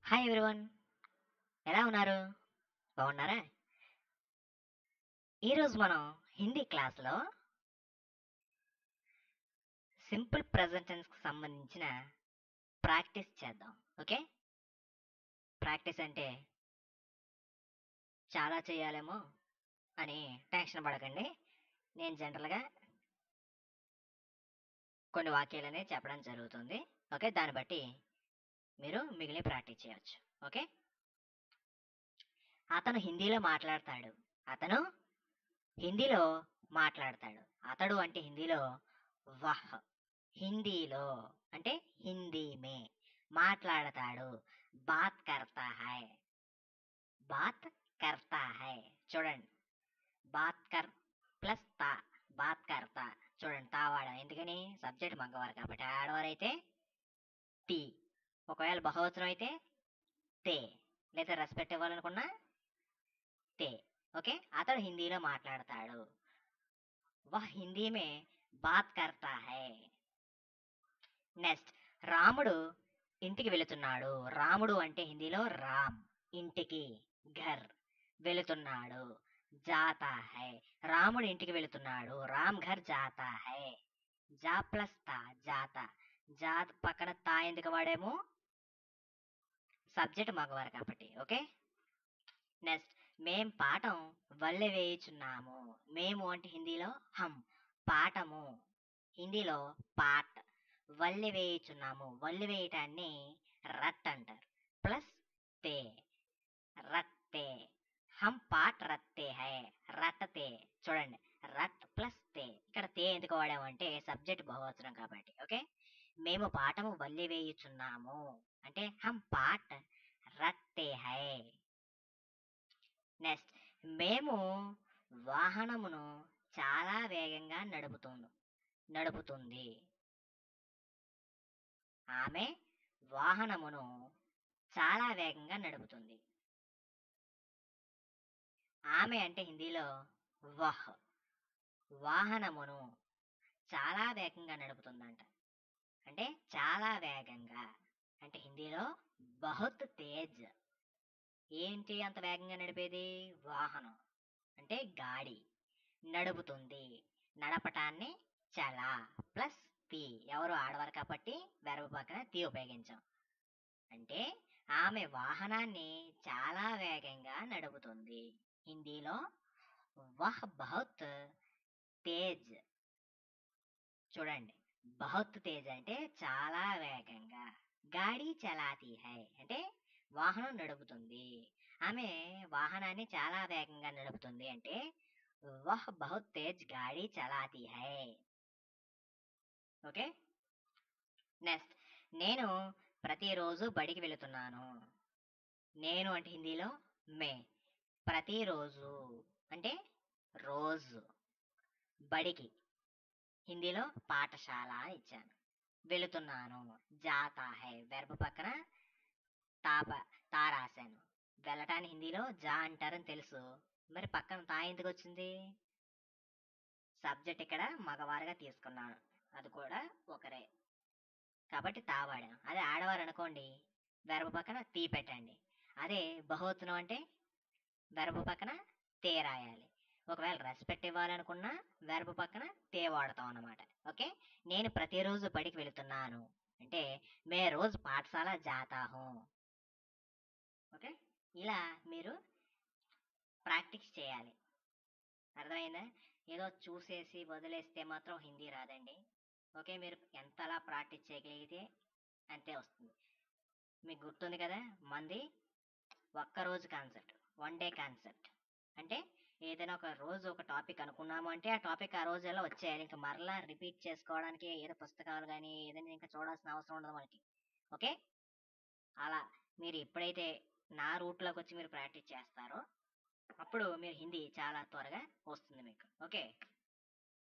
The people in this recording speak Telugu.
హాయ్ ఎవ్రీవన్ ఎలా ఉన్నారు బాగున్నారా ఈరోజు మనం హిందీ క్లాస్లో సింపుల్ ప్రజెంట్ టెన్స్కి సంబంధించిన ప్రాక్టీస్ చేద్దాం ఓకే ప్రాక్టీస్ అంటే చాలా చేయాలేమో అని టెన్షన్ పడకండి నేను జనరల్గా కొన్ని వాక్యాలనే చెప్పడం జరుగుతుంది ఓకే దాన్ని బట్టి మీరు మిగిలిన ప్రాక్టీస్ చేయవచ్చు ఓకే అతను హిందీలో మాట్లాడతాడు అతను హిందీలో మాట్లాడతాడు అతడు అంటే హిందీలో వహ్ హిందీలో అంటే హిందీ మే మాట్లాడతాడు బాత్ కర్తా హై బాత్ కర్తా హై చూడండి బాత్ కర్ ప్లస్ తా బాత్ కర్తా చూడండి తా వాడాం ఎందుకని సబ్జెక్ట్ మగవారు కాబట్టి ఆడవారు అయితే టీ ఒకవేళ బహువచనం అయితే తే లేదా రెస్పెక్ట్ ఇవ్వాలనుకున్నా తే ఓకే అతడు హిందీలో మాట్లాడతాడు వహ్ హిందీ మే బాత్ కర్తా హై నెక్స్ట్ రాముడు ఇంటికి వెళుతున్నాడు రాముడు అంటే హిందీలో రామ్ ఇంటికి ఘర్ వెళుతున్నాడు జాతా హై రాముడు ఇంటికి వెళుతున్నాడు రామ్ ఘర్ జాతా హై జా ప్లస్ తా జాతా జా పక్కన తా ఎందుకు వాడేమో సబ్జెక్ట్ మగవారు కాబట్టి ఓకే నెక్స్ట్ మేం పాఠం వల్లె వేయుచున్నాము మేము అంటే హిందీలో హం పాఠము హిందీలో పాట్ వల్లె వేయుచున్నాము వల్లె వేయటాన్ని రట్ అంటారు ప్లస్ తే రట్టే హం పాట్ రత్తే హై రట్టతే చూడండి రట్ ప్లస్ తే ఇక్కడ తే ఎందుకు వాడామంటే సబ్జెక్ట్ బహువచనం కాబట్టి ఓకే మేము పాఠము వల్లె వేయుచున్నాము అంటే హం పాట్ రట్టే హై నెక్స్ట్ మేము వాహనమును చాలా వేగంగా నడుపుతుంది నడుపుతుంది ఆమె వాహనమును చాలా వేగంగా నడుపుతుంది ఆమె అంటే హిందీలో వహ్ వాహనమును చాలా వేగంగా నడుపుతుందంట అంటే చాలా వేగంగా అంటే హిందీలో బహుత్ తేజ్ ఏంటి అంత వేగంగా నడిపేది వాహనం అంటే గాడి నడుపుతుంది నడపటాన్ని చలా ప్లస్ తి ఎవరు ఆడవారు కాబట్టి వెరవ పక్కన తి ఉపయోగించాం అంటే ఆమె వాహనాన్ని చాలా వేగంగా నడుపుతుంది హిందీలో వహ్ బహుత్ తేజ్ చూడండి బహుత్ తేజ్ అంటే చాలా వేగంగా గాడి చలాతి హై అంటే వాహనం నడుపుతుంది ఆమె వాహనాన్ని చాలా వేగంగా నడుపుతుంది అంటే వహ్ బహుత్ తేజ్ గాడి చలాతి హై ఓకే నెక్స్ట్ నేను ప్రతిరోజు బడికి వెళుతున్నాను నేను అంటే హిందీలో మే ప్రతిరోజు అంటే రోజు బడికి హిందీలో పాఠశాల అని ఇచ్చాను వెళుతున్నాను జాతా హై వెర్బ్ పక్కన తాప తా రాశాను వెళ్ళటాన్ని హిందీలో జా అంటారని తెలుసు మరి పక్కన తా ఎందుకు వచ్చింది సబ్జెక్ట్ ఇక్కడ మగవారుగా తీసుకున్నాను అది కూడా ఒకరే కాబట్టి తా వాడాను అదే ఆడవారు అనుకోండి వెరబ పక్కన తీ పెట్టండి అదే బహువచనం అంటే వెరబ పక్కన తే రాయాలి ఒకవేళ రెస్పెక్ట్ ఇవ్వాలనుకున్నా వెరబ పక్కన తే వాడతాం అన్నమాట ఓకే నేను ప్రతిరోజు బడికి వెళుతున్నాను అంటే మే రోజు పాఠశాల జాతా హూ ఓకే ఇలా మీరు ప్రాక్టీస్ చేయాలి అర్థమైందా ఏదో చూసేసి వదిలేస్తే మాత్రం హిందీ రాదండి ఓకే మీరు ఎంతలా ప్రాక్టీస్ చేయగలిగితే అంతే వస్తుంది మీకు గుర్తుంది కదా మంది ఒక్క రోజు కాన్సెప్ట్ వన్ డే కాన్సెప్ట్ అంటే ఏదైనా ఒక రోజు ఒక టాపిక్ అనుకున్నాము అంటే ఆ టాపిక్ ఆ రోజుల్లో వచ్చేయాలి ఇంకా మరలా రిపీట్ చేసుకోవడానికి ఏదో పుస్తకాలు కానీ ఏదైనా ఇంకా చూడాల్సిన అవసరం ఉండదు మనకి ఓకే అలా మీరు ఎప్పుడైతే నా రూట్లోకి వచ్చి మీరు ప్రాక్టీస్ చేస్తారో అప్పుడు మీరు హిందీ చాలా త్వరగా వస్తుంది మీకు ఓకే